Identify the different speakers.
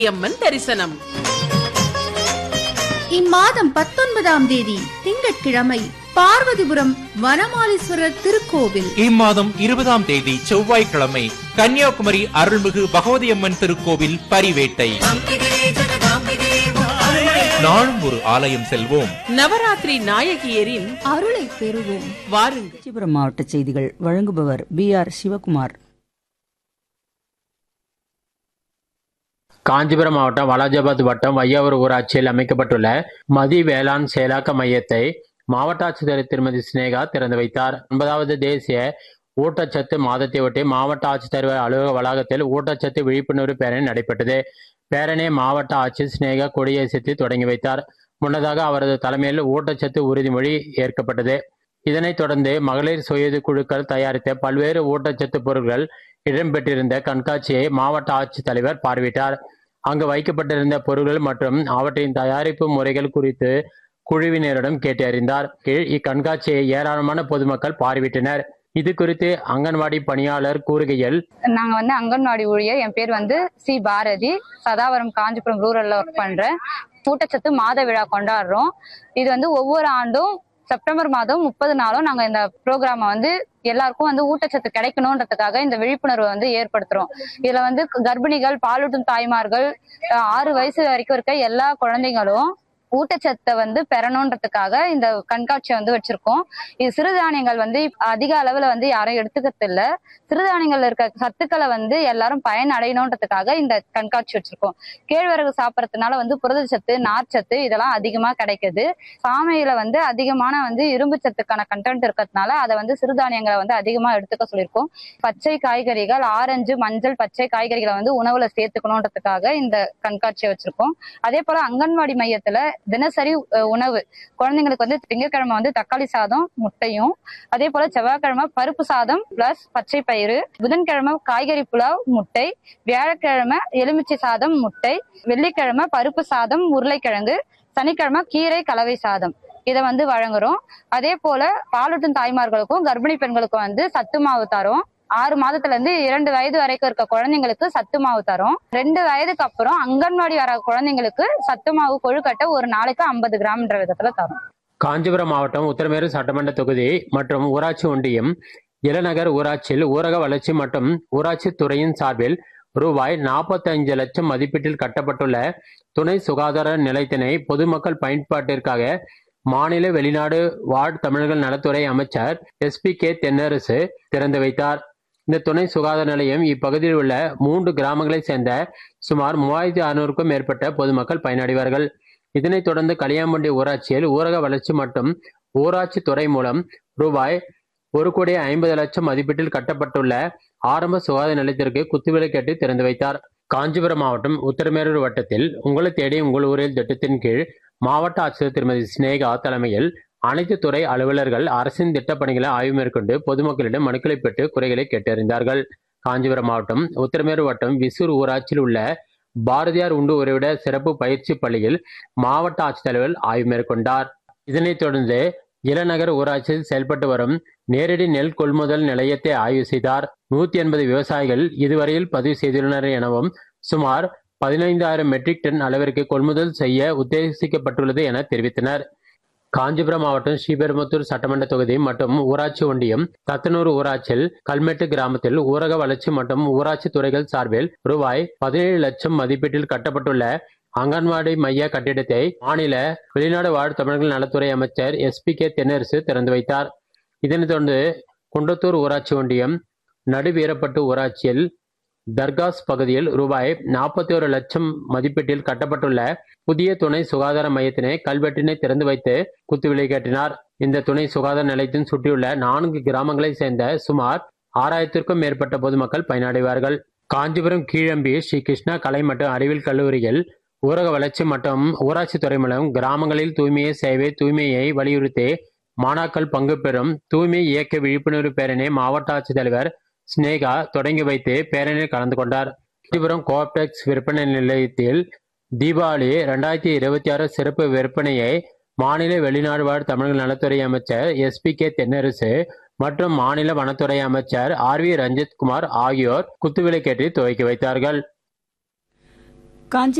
Speaker 1: அம்மன் தரிசனம்
Speaker 2: இம்மாதம் பத்தொன்பதாம் தேதி திங்கட்கிழமை பார்வதிபுரம் வனமாலீஸ்வரர் திருக்கோவில்
Speaker 3: இம்மாதம் இருபதாம் தேதி செவ்வாய்க்கிழமை கன்னியாகுமரி அருள்மிகு பகவதியம்மன் திருக்கோவில் பரிவேட்டை நாளும் ஒரு ஆலயம் செல்வோம்
Speaker 1: நவராத்திரி நாயகியரின்
Speaker 2: அருளை பெறுவோம்
Speaker 1: வாருங்கள்
Speaker 4: காஞ்சிபுரம் மாவட்ட செய்திகள் வழங்குபவர் பி ஆர் சிவகுமார்
Speaker 5: காஞ்சிபுரம் மாவட்டம் வாலாஜாபாத் வட்டம் வையாவூர் ஊராட்சியில் அமைக்கப்பட்டுள்ள மதி வேளாண் செயலாக்க மையத்தை மாவட்ட ஆட்சித்தலைவர் திருமதி சினேகா திறந்து வைத்தார் ஒன்பதாவது தேசிய ஊட்டச்சத்து மாதத்தை ஒட்டி மாவட்ட ஆட்சித்தலைவர் அலுவலக வளாகத்தில் ஊட்டச்சத்து விழிப்புணர்வு பேரணி நடைபெற்றது பேரணியை மாவட்ட ஆட்சியர் சினேகா கொடியசைத்து தொடங்கி வைத்தார் முன்னதாக அவரது தலைமையில் ஊட்டச்சத்து உறுதிமொழி ஏற்கப்பட்டது இதனைத் தொடர்ந்து மகளிர் சுயது குழுக்கள் தயாரித்த பல்வேறு ஊட்டச்சத்து பொருட்கள் இடம்பெற்றிருந்த கண்காட்சியை மாவட்ட ஆட்சித்தலைவர் பார்வையிட்டார் அங்கு வைக்கப்பட்டிருந்த பொருட்கள் மற்றும் அவற்றின் தயாரிப்பு முறைகள் குறித்து குழுவினரிடம் கேட்டறிந்தார் கீழ் இக்கண்காட்சியை ஏராளமான பொதுமக்கள் பார்வையிட்டனர் இது குறித்து அங்கன்வாடி பணியாளர் கூறுகையில்
Speaker 6: நாங்க வந்து அங்கன்வாடி ஊழியர் என் பேர் வந்து சி பாரதி சதாவரம் காஞ்சிபுரம் ரூரல்ல ஒர்க் பண்றேன் ஊட்டச்சத்து மாத விழா கொண்டாடுறோம் இது வந்து ஒவ்வொரு ஆண்டும் செப்டம்பர் மாதம் முப்பது நாளும் நாங்க இந்த ப்ரோக்ராமை வந்து எல்லாருக்கும் வந்து ஊட்டச்சத்து கிடைக்கணுன்றதுக்காக இந்த விழிப்புணர்வை வந்து ஏற்படுத்துறோம் இதுல வந்து கர்ப்பிணிகள் பாலூட்டும் தாய்மார்கள் அஹ் ஆறு வயசு வரைக்கும் இருக்க எல்லா குழந்தைங்களும் ஊட்டச்சத்தை வந்து பெறணுன்றதுக்காக இந்த கண்காட்சி வந்து வச்சிருக்கோம் இது சிறுதானியங்கள் வந்து இப்ப அதிக அளவுல வந்து யாரும் எடுத்துக்கிறது இல்ல சிறுதானியங்கள்ல இருக்க சத்துக்களை வந்து எல்லாரும் பயன் அடையணுன்றதுக்காக இந்த கண்காட்சி வச்சிருக்கோம் கேழ்வரகு சாப்பிடறதுனால வந்து புரதச்சத்து நார்ச்சத்து இதெல்லாம் அதிகமா கிடைக்குது சாமையில வந்து அதிகமான வந்து இரும்பு சத்துக்கான கண்டென்ட் இருக்கிறதுனால அதை வந்து சிறுதானியங்களை வந்து அதிகமா எடுத்துக்க சொல்லியிருக்கோம் பச்சை காய்கறிகள் ஆரஞ்சு மஞ்சள் பச்சை காய்கறிகளை வந்து உணவுல சேர்த்துக்கணுன்றதுக்காக இந்த கண்காட்சியை வச்சிருக்கோம் அதே போல அங்கன்வாடி மையத்துல தினசரி அஹ், உணவு குழந்தைங்களுக்கு வந்து திங்கட்கிழமை வந்து தக்காளி சாதம் முட்டையும் அதே போல செவ்வாய்க்கிழமை பருப்பு சாதம் பிளஸ் பச்சை பயிறு புதன்கிழமை காய்கறி புலாவ் முட்டை வியாழக்கிழமை எலுமிச்சை சாதம் முட்டை வெள்ளிக்கிழமை பருப்பு சாதம் உருளைக்கிழங்கு சனிக்கிழமை கீரை கலவை சாதம் இதை வந்து வழங்குறோம் அதே போல பாலூட்டும் தாய்மார்களுக்கும் கர்ப்பிணி பெண்களுக்கும் வந்து சத்து மாவு தரோம் ஆறு மாதத்துல இருந்து இரண்டு வயது வரைக்கும் இருக்க குழந்தைங்களுக்கு சத்து மாவு தரோம் ரெண்டு வயதுக்கு அப்புறம் அங்கன்வாடி வர குழந்தைங்களுக்கு சத்து மாவு கொழுக்கட்டை ஒரு நாளைக்கு ஐம்பது கிராம்ன்ற விதத்துல தரோம்
Speaker 5: காஞ்சிபுரம் மாவட்டம் உத்தரமேரு சட்டமன்ற தொகுதி மற்றும் ஊராட்சி ஒன்றியம் இளநகர் ஊராட்சியில் ஊரக வளர்ச்சி மற்றும் ஊராட்சி துறையின் சார்பில் ரூபாய் 45 லட்சம் மதிப்பீட்டில் கட்டப்பட்டுள்ள துணை சுகாதார நிலையத்தினை பொதுமக்கள் பயன்பாட்டிற்காக மாநில வெளிநாடு வாழ் தமிழர்கள் நலத்துறை அமைச்சர் எஸ்பி கே தென்னரசு திறந்து வைத்தார் இந்த துணை சுகாதார நிலையம் இப்பகுதியில் உள்ள மூன்று கிராமங்களைச் சேர்ந்த சுமார் மூவாயிரத்தி அறுநூறுக்கும் மேற்பட்ட பொதுமக்கள் பயனடைவார்கள் இதனைத் தொடர்ந்து கலியாம்பட்டி ஊராட்சியில் ஊரக வளர்ச்சி மற்றும் ஊராட்சி துறை மூலம் ரூபாய் ஒரு கோடி ஐம்பது லட்சம் மதிப்பீட்டில் கட்டப்பட்டுள்ள ஆரம்ப சுகாதார நிலையத்திற்கு குத்துவிளக்கேட்டு திறந்து வைத்தார் காஞ்சிபுரம் மாவட்டம் உத்தரமேரூர் வட்டத்தில் உங்களை தேடி உங்கள் ஊரில் திட்டத்தின் கீழ் மாவட்ட ஆட்சியர் திருமதி சினேகா தலைமையில் அனைத்து துறை அலுவலர்கள் அரசின் திட்டப் பணிகளை ஆய்வு மேற்கொண்டு பொதுமக்களிடம் மனுக்களை பெற்று குறைகளை கேட்டறிந்தார்கள் காஞ்சிபுரம் மாவட்டம் உத்தரமேரூர் வட்டம் விசூர் ஊராட்சியில் உள்ள பாரதியார் உண்டு உறைவிட சிறப்பு பயிற்சி பள்ளியில் மாவட்ட ஆட்சித்தலைவர் ஆய்வு மேற்கொண்டார் இதனைத் தொடர்ந்து இளநகர் ஊராட்சியில் செயல்பட்டு வரும் நேரடி நெல் கொள்முதல் நிலையத்தை ஆய்வு செய்தார் நூத்தி எண்பது விவசாயிகள் இதுவரையில் பதிவு செய்துள்ளனர் எனவும் சுமார் பதினைந்தாயிரம் மெட்ரிக் டன் அளவிற்கு கொள்முதல் செய்ய உத்தேசிக்கப்பட்டுள்ளது என தெரிவித்தனர் காஞ்சிபுரம் மாவட்டம் ஸ்ரீபெரும்புத்தூர் சட்டமன்ற தொகுதி மற்றும் ஊராட்சி ஒன்றியம் தத்தனூர் ஊராட்சியில் கல்மெட்டு கிராமத்தில் ஊரக வளர்ச்சி மற்றும் ஊராட்சி துறைகள் சார்பில் ரூபாய் பதினேழு லட்சம் மதிப்பீட்டில் கட்டப்பட்டுள்ள அங்கன்வாடி மைய கட்டிடத்தை மாநில வெளிநாடு வாழ் தமிழர்கள் நலத்துறை அமைச்சர் எஸ்பி கே தென்னரசு திறந்து வைத்தார் இதனைத் தொடர்ந்து குன்றத்தூர் ஊராட்சி ஒன்றியம் நடுவீரப்பட்டு ஊராட்சியில் தர்காஸ் பகுதியில் ரூபாய் நாற்பத்தி ஒரு லட்சம் மதிப்பீட்டில் கட்டப்பட்டுள்ள புதிய துணை சுகாதார மையத்தினை கல்வெட்டினை திறந்து வைத்து குத்துவிளக்கேற்றினார் இந்த துணை சுகாதார நிலையத்தின் சுற்றியுள்ள நான்கு கிராமங்களைச் சேர்ந்த சுமார் ஆறாயிரத்திற்கும் மேற்பட்ட பொதுமக்கள் பயனடைவார்கள் காஞ்சிபுரம் கீழம்பி ஸ்ரீ கிருஷ்ணா கலை மற்றும் அறிவியல் கல்லூரியில் ஊரக வளர்ச்சி மற்றும் ஊராட்சி துறை மூலம் கிராமங்களில் தூய்மையை சேவை தூய்மையை வலியுறுத்தி மாணாக்கள் பங்கு பெறும் தூய்மை இயக்க விழிப்புணர்வு பேரணி மாவட்ட ஆட்சித்தலைவர் ஸ்னேகா தொடங்கி வைத்து பேரணியில் கலந்து கொண்டார் காஞ்சிபுரம் கோஆப்டெக்ஸ் விற்பனை நிலையத்தில் தீபாவளி ரெண்டாயிரத்தி இருபத்தி ஆறு சிறப்பு விற்பனையை மாநில வெளிநாடு வாழ் தமிழக நலத்துறை அமைச்சர் எஸ்பி கே தென்னரசு மற்றும் மாநில வனத்துறை அமைச்சர் ஆர் வி ரஞ்சித் குமார் ஆகியோர் குத்துவிளக்கேற்றி துவக்கி வைத்தார்கள்
Speaker 4: காஞ்சி